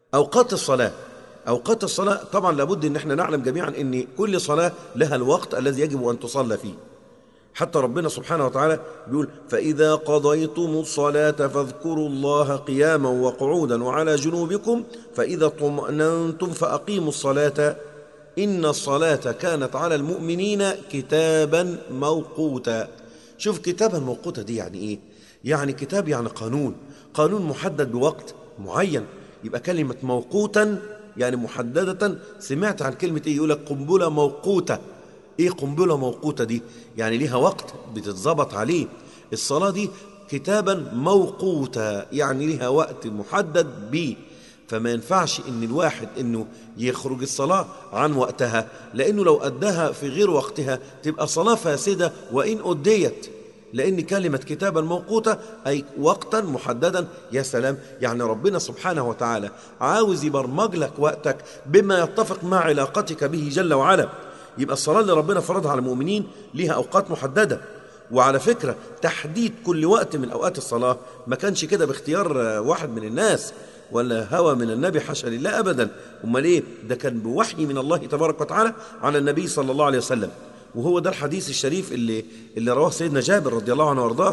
أوقات الصلاة أوقات الصلاة طبعا لابد أن احنا نعلم جميعا أن كل صلاة لها الوقت الذي يجب أن تصلى فيه حتى ربنا سبحانه وتعالى بيقول فإذا قضيتم الصلاة فاذكروا الله قياما وقعودا وعلى جنوبكم فإذا اطمأننتم فأقيموا الصلاة إن الصلاة كانت على المؤمنين كتابا موقوتا شوف كتابا موقوتا دي يعني إيه؟ يعني كتاب يعني قانون قانون محدد بوقت معين يبقى كلمة موقوتا يعني محددة سمعت عن كلمة إيه يقول لك قنبلة موقوتة إيه قنبلة موقوتة دي يعني ليها وقت بتتظبط عليه الصلاة دي كتابا موقوتا يعني ليها وقت محدد بيه فما ينفعش ان الواحد انه يخرج الصلاة عن وقتها لانه لو اداها في غير وقتها تبقى صلاة فاسدة وان اديت لأن كلمة كتابا موقوتة أي وقتا محددا يا سلام يعني ربنا سبحانه وتعالى عاوز يبرمج لك وقتك بما يتفق مع علاقتك به جل وعلا يبقى الصلاة اللي ربنا فرضها على المؤمنين ليها أوقات محددة وعلى فكرة تحديد كل وقت من أوقات الصلاة ما كانش كده باختيار واحد من الناس ولا هوى من النبي حاشا لله أبدا أمال إيه ده كان بوحي من الله تبارك وتعالى على النبي صلى الله عليه وسلم وهو ده الحديث الشريف اللي اللي رواه سيدنا جابر رضي الله عنه وارضاه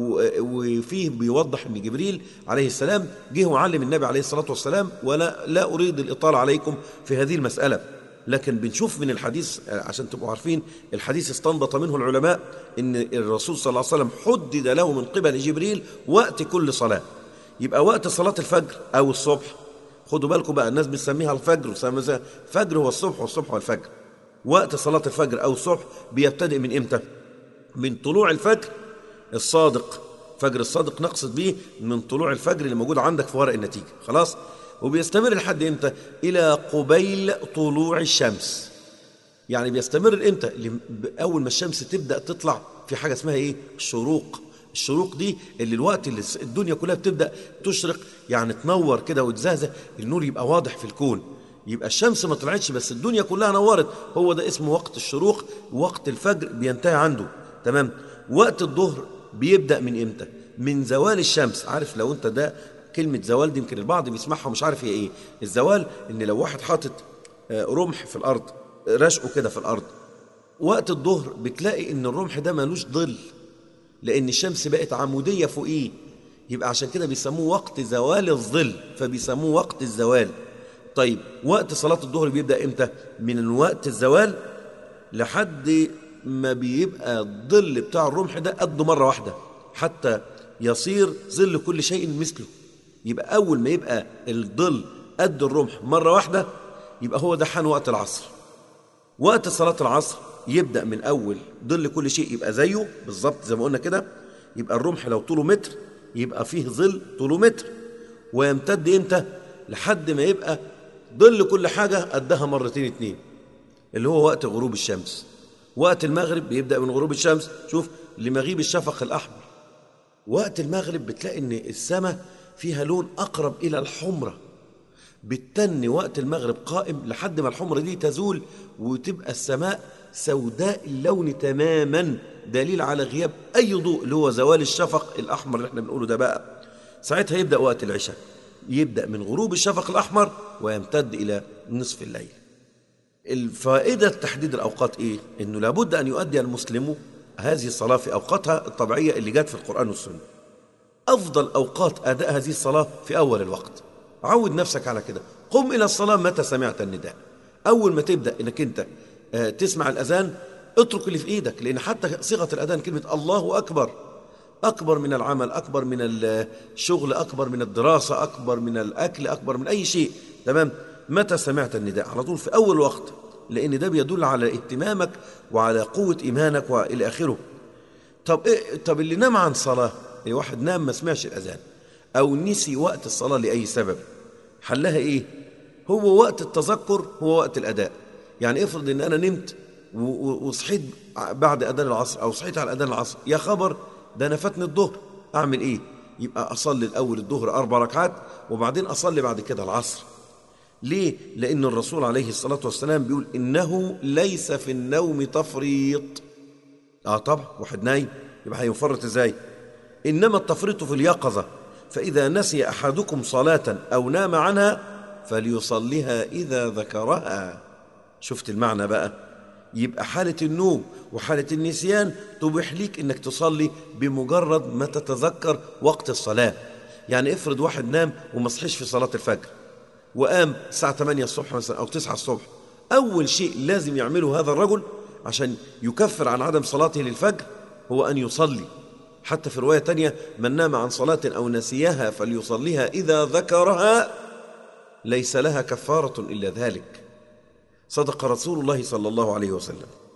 وفيه بيوضح ان جبريل عليه السلام جه وعلم النبي عليه الصلاه والسلام ولا لا اريد الاطاله عليكم في هذه المساله لكن بنشوف من الحديث عشان تبقوا عارفين الحديث استنبط منه العلماء ان الرسول صلى الله عليه وسلم حدد له من قبل جبريل وقت كل صلاه يبقى وقت صلاه الفجر او الصبح خدوا بالكم بقى الناس بتسميها الفجر وسميها فجر هو الصبح والصبح هو الفجر وقت صلاة الفجر أو الصبح بيبتدئ من إمتى؟ من طلوع الفجر الصادق فجر الصادق نقصد به من طلوع الفجر اللي موجود عندك في ورق النتيجة خلاص؟ وبيستمر لحد إمتى؟ إلى قبيل طلوع الشمس يعني بيستمر إمتى؟ أول ما الشمس تبدأ تطلع في حاجة اسمها إيه؟ الشروق الشروق دي اللي الوقت اللي الدنيا كلها بتبدأ تشرق يعني تنور كده وتزهزه النور يبقى واضح في الكون يبقى الشمس ما طلعتش بس الدنيا كلها نورت هو ده اسمه وقت الشروق وقت الفجر بينتهي عنده تمام وقت الظهر بيبدأ من امتى من زوال الشمس عارف لو انت ده كلمة زوال دي يمكن البعض بيسمعها ومش عارف هي ايه الزوال ان لو واحد حاطط رمح في الارض رشقه كده في الارض وقت الظهر بتلاقي ان الرمح ده ملوش ظل لان الشمس بقت عمودية فوقيه يبقى عشان كده بيسموه وقت زوال الظل فبيسموه وقت الزوال طيب وقت صلاة الظهر بيبدأ امتى من وقت الزوال لحد ما بيبقى الظل بتاع الرمح ده قده مرة واحدة حتى يصير ظل كل شيء مثله يبقى أول ما يبقى الظل قد الرمح مرة واحدة يبقى هو ده حان وقت العصر وقت صلاة العصر يبدأ من أول ظل كل شيء يبقى زيه بالظبط زي ما قلنا كده يبقى الرمح لو طوله متر يبقى فيه ظل طوله متر ويمتد امتى لحد ما يبقى ظل كل حاجة قدها مرتين اتنين اللي هو وقت غروب الشمس وقت المغرب بيبدأ من غروب الشمس شوف لمغيب الشفق الأحمر وقت المغرب بتلاقي ان السماء فيها لون أقرب إلى الحمرة بتتني وقت المغرب قائم لحد ما الحمرة دي تزول وتبقى السماء سوداء اللون تماما دليل على غياب أي ضوء اللي هو زوال الشفق الأحمر اللي احنا بنقوله ده بقى ساعتها يبدأ وقت العشاء يبدأ من غروب الشفق الأحمر ويمتد إلى نصف الليل الفائدة تحديد الأوقات إيه؟ إنه لابد أن يؤدي المسلم هذه الصلاة في أوقاتها الطبيعية اللي جت في القرآن والسنة أفضل أوقات أداء هذه الصلاة في أول الوقت عود نفسك على كده قم إلى الصلاة متى سمعت النداء أول ما تبدأ إنك أنت تسمع الأذان اترك اللي في إيدك لأن حتى صيغة الأذان كلمة الله أكبر أكبر من العمل أكبر من الشغل أكبر من الدراسة أكبر من الأكل أكبر من أي شيء تمام متى سمعت النداء على طول في أول وقت لأن ده بيدل على اهتمامك وعلى قوة إيمانك وإلى آخره طب إيه طب اللي نام عن صلاة اللي واحد نام ما سمعش الأذان أو نسي وقت الصلاة لأي سبب حلها إيه هو وقت التذكر هو وقت الأداء يعني افرض إن أنا نمت وصحيت بعد أذان العصر أو صحيت على أذان العصر يا خبر ده أنا فاتني الظهر أعمل إيه يبقى أصلي الأول الظهر أربع ركعات وبعدين أصلي بعد كده العصر ليه؟ لأن الرسول عليه الصلاة والسلام بيقول إنه ليس في النوم تفريط آه طبعا واحد نايم يبقى هيفرط إزاي؟ إنما التفريط في اليقظة فإذا نسي أحدكم صلاة أو نام عنها فليصليها إذا ذكرها شفت المعنى بقى يبقى حالة النوم وحالة النسيان تبيح ليك انك تصلي بمجرد ما تتذكر وقت الصلاة يعني افرض واحد نام وما صحيش في صلاة الفجر وقام الساعة 8 الصبح مثلا أو 9 الصبح أول شيء لازم يعمله هذا الرجل عشان يكفر عن عدم صلاته للفجر هو أن يصلي حتى في رواية تانية من نام عن صلاة أو نسيها فليصليها إذا ذكرها ليس لها كفارة إلا ذلك صدق رسول الله صلى الله عليه وسلم